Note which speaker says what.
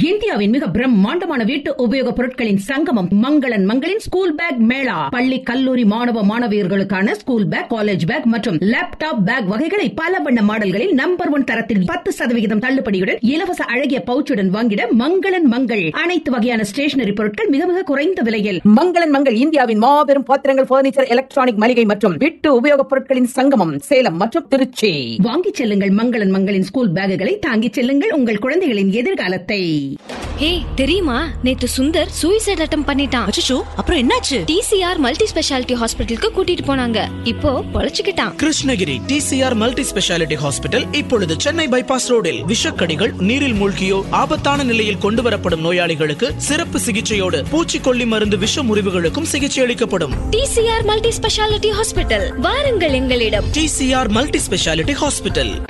Speaker 1: இந்தியாவின் மிக பிரம்மாண்டமான வீட்டு உபயோகப் பொருட்களின் சங்கமம் மங்களன் மங்களின் ஸ்கூல் பேக் மேளா பள்ளி கல்லூரி மாணவ மாணவியர்களுக்கான ஸ்கூல் பேக் காலேஜ் பேக் மற்றும் லேப்டாப் பேக் வகைகளை பல வண்ண மாடல்களில் நம்பர் ஒன் தரத்தில் பத்து சதவிகிதம் தள்ளுபடியுடன் இலவச அழகிய பவுச்சுடன் வாங்கிட மங்களன் மங்கள் அனைத்து வகையான ஸ்டேஷனரி பொருட்கள் மிக மிக குறைந்த விலையில் மங்களன் மங்கள் இந்தியாவின் மாபெரும் பாத்திரங்கள் பர்னிச்சர் எலக்ட்ரானிக் மளிகை மற்றும் வீட்டு உபயோகப் பொருட்களின் சங்கமம் சேலம் மற்றும் திருச்சி வாங்கிச் செல்லுங்கள் மங்களன் மங்களின் ஸ்கூல் பேக்குகளை தாங்கிச் செல்லுங்கள் உங்கள் குழந்தைகளின் எதிர்காலத்தை
Speaker 2: ஹே தெரியுமா நேத்து சுந்தர் சூசைட் அட்டம் பண்ணிட்டான்
Speaker 3: அச்சோ அப்புறம் என்னாச்சு
Speaker 2: டிசிஆர் மல்டி ஸ்பெஷாலிட்டி ஹாஸ்பிட்டலுக்கு கூட்டிட்டு போனாங்க இப்போ பொழைச்சுக்கிட்டான்
Speaker 4: Krishnagiri TCR multi speciality hospital இப்பொழுது சென்னை பைபாஸ் ரோடில் விஷக்கடிகள் நீரில் மூழ்கியோ ஆபத்தான நிலையில் கொண்டு வரப்படும் நோயாளிகளுக்கு சிறப்பு சிகிச்சையோடு பூச்சிக்கொல்லி மருந்து விஷ முறிவுகளுக்கும் சிகிச்சை அளிக்கப்படும்
Speaker 2: டிசிஆர் மல்டி ஸ்பெஷாலிட்டி ஹாஸ்பிட்டல் வாருங்கள் எங்களிடம்
Speaker 4: டிசிஆர் மல்டி ஸ்பெஷாலிட்டி ஹாஸ்பிட்டல்